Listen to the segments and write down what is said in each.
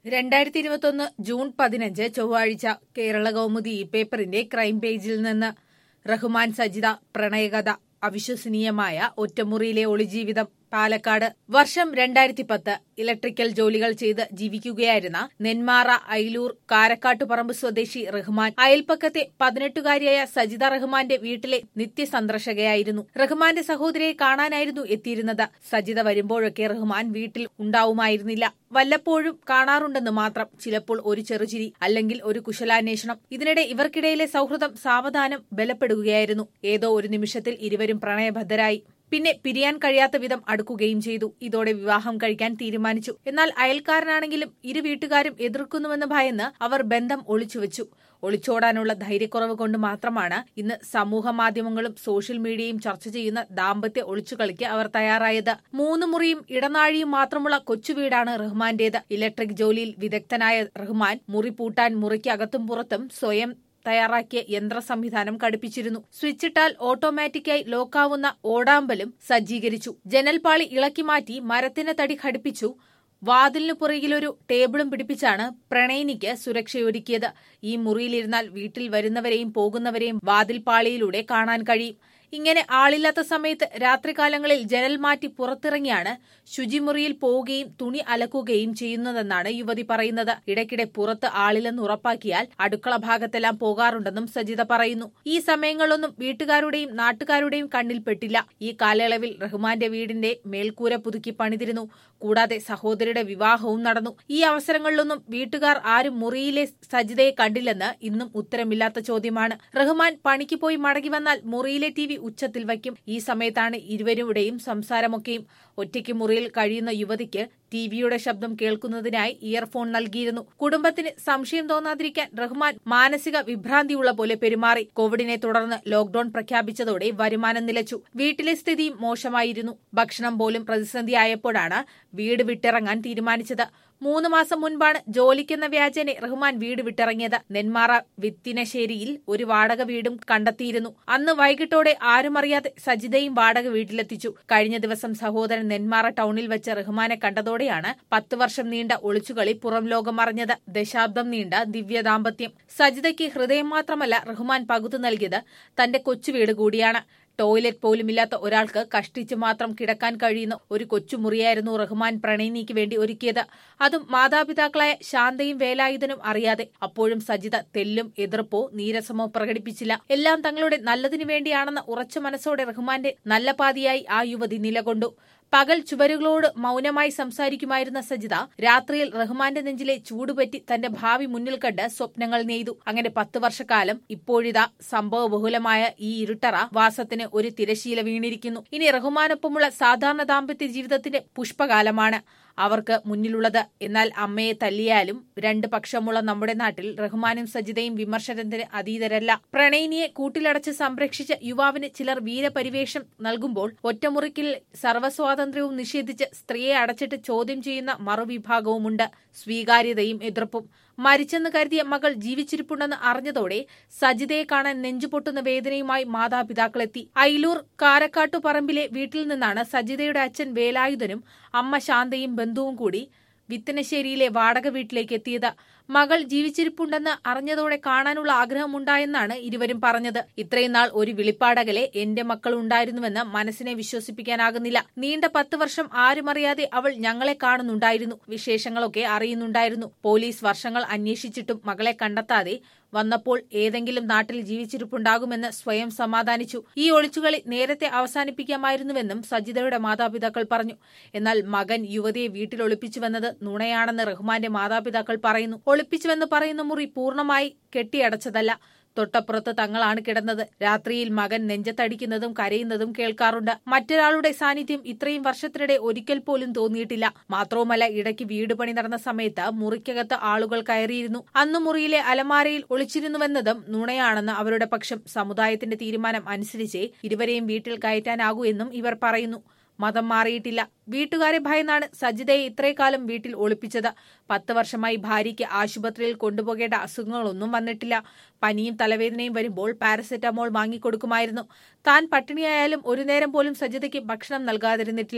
രണ്ടായിരത്തി ഇരുപത്തൊന്ന് ജൂൺ പതിനഞ്ച് ചൊവ്വാഴ്ച കേരള കൗമുദി ഈ പേപ്പറിന്റെ ക്രൈം പേജിൽ നിന്ന് റഹ്മാൻ സജിത പ്രണയകഥ അവിശ്വസനീയമായ ഒറ്റമുറിയിലെ ഒളിജീവിതം പാലക്കാട് വർഷം രണ്ടായിരത്തി പത്ത് ഇലക്ട്രിക്കൽ ജോലികൾ ചെയ്ത് ജീവിക്കുകയായിരുന്ന നെന്മാറ അയിലൂർ കാരക്കാട്ടുപറമ്പ് സ്വദേശി റഹ്മാൻ അയൽപ്പക്കത്തെ പതിനെട്ടുകാരിയായ സജിത റഹ്മാന്റെ വീട്ടിലെ നിത്യസന്ദർശകയായിരുന്നു റഹ്മാന്റെ സഹോദരിയെ കാണാനായിരുന്നു എത്തിയിരുന്നത് സജിത വരുമ്പോഴൊക്കെ റഹ്മാൻ വീട്ടിൽ ഉണ്ടാവുമായിരുന്നില്ല വല്ലപ്പോഴും കാണാറുണ്ടെന്ന് മാത്രം ചിലപ്പോൾ ഒരു ചെറുചിരി അല്ലെങ്കിൽ ഒരു കുശലാന്വേഷണം ഇതിനിടെ ഇവർക്കിടയിലെ സൗഹൃദം സാവധാനം ബലപ്പെടുകയായിരുന്നു ഏതോ ഒരു നിമിഷത്തിൽ ഇരുവരും പ്രണയബദ്ധരായി പിന്നെ പിരിയാൻ കഴിയാത്ത വിധം അടുക്കുകയും ചെയ്തു ഇതോടെ വിവാഹം കഴിക്കാൻ തീരുമാനിച്ചു എന്നാൽ അയൽക്കാരനാണെങ്കിലും ഇരു വീട്ടുകാരും എതിർക്കുന്നുവെന്ന് ഭയന്ന് അവർ ബന്ധം ഒളിച്ചുവെച്ചു ഒളിച്ചോടാനുള്ള ധൈര്യക്കുറവ് കൊണ്ട് മാത്രമാണ് ഇന്ന് സമൂഹ മാധ്യമങ്ങളും സോഷ്യൽ മീഡിയയും ചർച്ച ചെയ്യുന്ന ദാമ്പത്യ ഒളിച്ചുകളിക്ക് അവർ തയ്യാറായത് മൂന്ന് മുറിയും ഇടനാഴിയും മാത്രമുള്ള കൊച്ചുവീടാണ് റഹ്മാന്റേത് ഇലക്ട്രിക് ജോലിയിൽ വിദഗ്ധനായ റഹ്മാൻ മുറി പൂട്ടാൻ മുറിക്ക് അകത്തും പുറത്തും സ്വയം തയ്യാറാക്കിയ യന്ത്ര സംവിധാനം ഘടിപ്പിച്ചിരുന്നു സ്വിച്ചിട്ടാൽ ഓട്ടോമാറ്റിക്കായി ലോക്കാവുന്ന ഓടാമ്പലും സജ്ജീകരിച്ചു ജനൽപാളി ഇളക്കി മാറ്റി മരത്തിന് തടി ഘടിപ്പിച്ചു വാതിലിനു പുറകിലൊരു ടേബിളും പിടിപ്പിച്ചാണ് പ്രണയിനിക്ക് സുരക്ഷയൊരുക്കിയത് ഈ മുറിയിലിരുന്നാൽ വീട്ടിൽ വരുന്നവരെയും പോകുന്നവരെയും വാതിൽപാളിയിലൂടെ കാണാൻ കഴിയും ഇങ്ങനെ ആളില്ലാത്ത സമയത്ത് രാത്രികാലങ്ങളിൽ ജനൽ മാറ്റി പുറത്തിറങ്ങിയാണ് ശുചിമുറിയിൽ പോവുകയും തുണി അലക്കുകയും ചെയ്യുന്നതെന്നാണ് യുവതി പറയുന്നത് ഇടയ്ക്കിടെ പുറത്ത് ആളില്ലെന്ന് ഉറപ്പാക്കിയാൽ അടുക്കള ഭാഗത്തെല്ലാം പോകാറുണ്ടെന്നും സജിത പറയുന്നു ഈ സമയങ്ങളൊന്നും വീട്ടുകാരുടെയും നാട്ടുകാരുടെയും കണ്ണിൽപ്പെട്ടില്ല ഈ കാലയളവിൽ റഹ്മാന്റെ വീടിന്റെ മേൽക്കൂര പുതുക്കി പണിതിരുന്നു കൂടാതെ സഹോദരിയുടെ വിവാഹവും നടന്നു ഈ അവസരങ്ങളിലൊന്നും വീട്ടുകാർ ആരും മുറിയിലെ സജിതയെ കണ്ടില്ലെന്ന് ഇന്നും ഉത്തരമില്ലാത്ത ചോദ്യമാണ് റഹ്മാൻ പണിക്ക് പോയി മടങ്ങി വന്നാൽ മുറിയിലെ ടി വി ഉച്ചത്തിൽ വയ്ക്കും ഈ സമയത്താണ് ഇരുവരുടെയും സംസാരമൊക്കെയും ഒറ്റയ്ക്ക് മുറിയിൽ കഴിയുന്ന യുവതിക്ക് ടിവിയുടെ ശബ്ദം കേൾക്കുന്നതിനായി ഇയർഫോൺ നൽകിയിരുന്നു കുടുംബത്തിന് സംശയം തോന്നാതിരിക്കാൻ റഹ്മാൻ മാനസിക വിഭ്രാന്തിയുള്ള പോലെ പെരുമാറി കോവിഡിനെ തുടർന്ന് ലോക്ഡൌൺ പ്രഖ്യാപിച്ചതോടെ വരുമാനം നിലച്ചു വീട്ടിലെ സ്ഥിതിയും മോശമായിരുന്നു ഭക്ഷണം പോലും പ്രതിസന്ധിയായപ്പോഴാണ് വീട് വിട്ടിറങ്ങാൻ തീരുമാനിച്ചത് മൂന്ന് മാസം മുൻപാണ് ജോലിക്കെന്ന വ്യാജനെ റഹ്മാൻ വീട് വിട്ടിറങ്ങിയത് നെന്മാറ വിത്തിനശ്ശേരിയിൽ ഒരു വാടക വീടും കണ്ടെത്തിയിരുന്നു അന്ന് വൈകിട്ടോടെ ആരുമറിയാതെ സജിതയും വാടക വീട്ടിലെത്തിച്ചു കഴിഞ്ഞ ദിവസം സഹോദരൻ നെന്മാറ ടൌണിൽ വെച്ച് റഹ്മാനെ കണ്ടതോടെയാണ് പത്ത് വർഷം നീണ്ട ഒളിച്ചുകളി പുറം ലോകം അറിഞ്ഞത് ദശാബ്ദം നീണ്ട ദിവ്യ ദാമ്പത്യം സജിതയ്ക്ക് ഹൃദയം മാത്രമല്ല റഹ്മാൻ പകുത്തു നൽകിയത് തന്റെ കൊച്ചുവീട് കൂടിയാണ് ടോയ്ലറ്റ് പോലുമില്ലാത്ത ഒരാൾക്ക് കഷ്ടിച്ച് മാത്രം കിടക്കാൻ കഴിയുന്ന ഒരു കൊച്ചുമുറിയായിരുന്നു റഹ്മാൻ പ്രണയിനിക്ക് വേണ്ടി ഒരുക്കിയത് അതും മാതാപിതാക്കളായ ശാന്തയും വേലായുധനും അറിയാതെ അപ്പോഴും സജിത തെല്ലും എതിർപ്പോ നീരസമോ പ്രകടിപ്പിച്ചില്ല എല്ലാം തങ്ങളുടെ നല്ലതിനു വേണ്ടിയാണെന്ന ഉറച്ച മനസ്സോടെ റഹ്മാന്റെ നല്ല പാതിയായി ആ യുവതി നിലകൊണ്ടു പകൽ ചുവരുകളോട് മൗനമായി സംസാരിക്കുമായിരുന്ന സജിത രാത്രിയിൽ റഹ്മാന്റെ നെഞ്ചിലെ ചൂടുപറ്റി തന്റെ ഭാവി മുന്നിൽ കണ്ട് സ്വപ്നങ്ങൾ നെയ്തു അങ്ങനെ പത്ത് വർഷക്കാലം ഇപ്പോഴിതാ സംഭവബഹുലമായ ഈ ഇരുട്ടറ വാസത്തിന് ഒരു തിരശീല വീണിരിക്കുന്നു ഇനി റഹ്മാനൊപ്പമുള്ള സാധാരണ ദാമ്പത്യ ജീവിതത്തിന്റെ പുഷ്പകാലമാണ് അവർക്ക് മുന്നിലുള്ളത് എന്നാൽ അമ്മയെ തല്ലിയാലും രണ്ട് പക്ഷമുള്ള നമ്മുടെ നാട്ടിൽ റഹ്മാനും സജിതയും വിമർശനത്തിന് അതീതരല്ല പ്രണയിനിയെ കൂട്ടിലടച്ച് സംരക്ഷിച്ച യുവാവിന് ചിലർ വീരപരിവേഷം നൽകുമ്പോൾ ഒറ്റമുറിക്കിൽ സർവ്വസ്വാതന്ത്ര്യവും നിഷേധിച്ച് സ്ത്രീയെ അടച്ചിട്ട് ചോദ്യം ചെയ്യുന്ന മറുവിഭാഗവുമുണ്ട് സ്വീകാര്യതയും എതിർപ്പും മരിച്ചെന്ന് കരുതിയ മകൾ ജീവിച്ചിരിപ്പുണ്ടെന്ന് അറിഞ്ഞതോടെ സജിതയെ കാണാൻ നെഞ്ചുപൊട്ടുന്ന വേദനയുമായി മാതാപിതാക്കളെത്തി അയിലൂർ കാരക്കാട്ടു പറമ്പിലെ വീട്ടിൽ നിന്നാണ് സജിതയുടെ അച്ഛൻ വേലായുധനും അമ്മ ശാന്തയും ബന്ധുവും കൂടി വിത്തനശ്ശേരിയിലെ വാടക വീട്ടിലേക്ക് എത്തിയത് മകൾ ജീവിച്ചിരിപ്പുണ്ടെന്ന് അറിഞ്ഞതോടെ കാണാനുള്ള ആഗ്രഹമുണ്ടായെന്നാണ് ഇരുവരും പറഞ്ഞത് ഇത്രയും നാൾ ഒരു വിളിപ്പാടകലെ എന്റെ മക്കൾ ഉണ്ടായിരുന്നുവെന്ന് മനസ്സിനെ വിശ്വസിപ്പിക്കാനാകുന്നില്ല നീണ്ട പത്ത് വർഷം ആരുമറിയാതെ അവൾ ഞങ്ങളെ കാണുന്നുണ്ടായിരുന്നു വിശേഷങ്ങളൊക്കെ അറിയുന്നുണ്ടായിരുന്നു പോലീസ് വർഷങ്ങൾ അന്വേഷിച്ചിട്ടും മകളെ കണ്ടെത്താതെ വന്നപ്പോൾ ഏതെങ്കിലും നാട്ടിൽ ജീവിച്ചിരിപ്പുണ്ടാകുമെന്ന് സ്വയം സമാധാനിച്ചു ഈ ഒളിച്ചുകളി നേരത്തെ അവസാനിപ്പിക്കാമായിരുന്നുവെന്നും സജിതയുടെ മാതാപിതാക്കൾ പറഞ്ഞു എന്നാൽ മകൻ യുവതിയെ വീട്ടിൽ ഒളിപ്പിച്ചുവെന്നത് നുണയാണെന്ന് റഹ്മാന്റെ മാതാപിതാക്കൾ പറയുന്നു ഒളിപ്പിച്ചുവെന്ന് പറയുന്ന മുറി പൂർണ്ണമായി കെട്ടിയടച്ചതല്ല തൊട്ടപ്പുറത്ത് തങ്ങളാണ് കിടന്നത് രാത്രിയിൽ മകൻ നെഞ്ചത്തടിക്കുന്നതും കരയുന്നതും കേൾക്കാറുണ്ട് മറ്റൊരാളുടെ സാന്നിധ്യം ഇത്രയും വർഷത്തിനിടെ ഒരിക്കൽ പോലും തോന്നിയിട്ടില്ല മാത്രവുമല്ല ഇടയ്ക്ക് വീട് പണി നടന്ന സമയത്ത് മുറിക്കകത്ത് ആളുകൾ കയറിയിരുന്നു അന്ന് മുറിയിലെ അലമാരയിൽ ഒളിച്ചിരുന്നുവെന്നതും നുണയാണെന്ന് അവരുടെ പക്ഷം സമുദായത്തിന്റെ തീരുമാനം അനുസരിച്ചേ ഇരുവരെയും വീട്ടിൽ കയറ്റാനാകൂ എന്നും ഇവർ പറയുന്നു മതം മാറിയിട്ടില്ല വീട്ടുകാരെ ഭയന്നാണ് സജിതയെ ഇത്രേക്കാലം വീട്ടിൽ ഒളിപ്പിച്ചത് പത്ത് വർഷമായി ഭാര്യയ്ക്ക് ആശുപത്രിയിൽ കൊണ്ടുപോകേണ്ട അസുഖങ്ങളൊന്നും വന്നിട്ടില്ല പനിയും തലവേദനയും വരുമ്പോൾ പാരസെറ്റമോൾ വാങ്ങിക്കൊടുക്കുമായിരുന്നു താൻ പട്ടിണിയായാലും ഒരു നേരം പോലും സജിതയ്ക്ക് ഭക്ഷണം നൽകാതിരുന്നിട്ടില്ല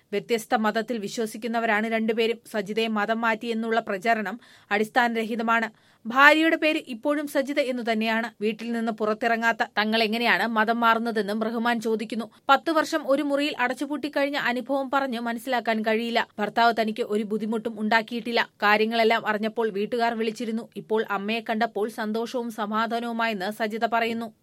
വ്യത്യസ്ത മതത്തിൽ വിശ്വസിക്കുന്നവരാണ് രണ്ടുപേരും സജിതയെ മതം മാറ്റി എന്നുള്ള പ്രചരണം അടിസ്ഥാനരഹിതമാണ് ഭാര്യയുടെ പേര് ഇപ്പോഴും സജിത എന്നു തന്നെയാണ് വീട്ടിൽ നിന്ന് പുറത്തിറങ്ങാത്ത തങ്ങൾ എങ്ങനെയാണ് മതം മാറുന്നതെന്നും റഹ്മാൻ ചോദിക്കുന്നു പത്ത് വർഷം ഒരു മുറിയിൽ അടച്ചുപൂട്ടിക്കഴിഞ്ഞ അനുഭവം പറഞ്ഞ് മനസ്സിലാക്കാൻ കഴിയില്ല ഭർത്താവ് തനിക്ക് ഒരു ബുദ്ധിമുട്ടും ഉണ്ടാക്കിയിട്ടില്ല കാര്യങ്ങളെല്ലാം അറിഞ്ഞപ്പോൾ വീട്ടുകാർ വിളിച്ചിരുന്നു ഇപ്പോൾ അമ്മയെ കണ്ടപ്പോൾ സന്തോഷവും സമാധാനവുമായെന്ന് സജിത പറയുന്നു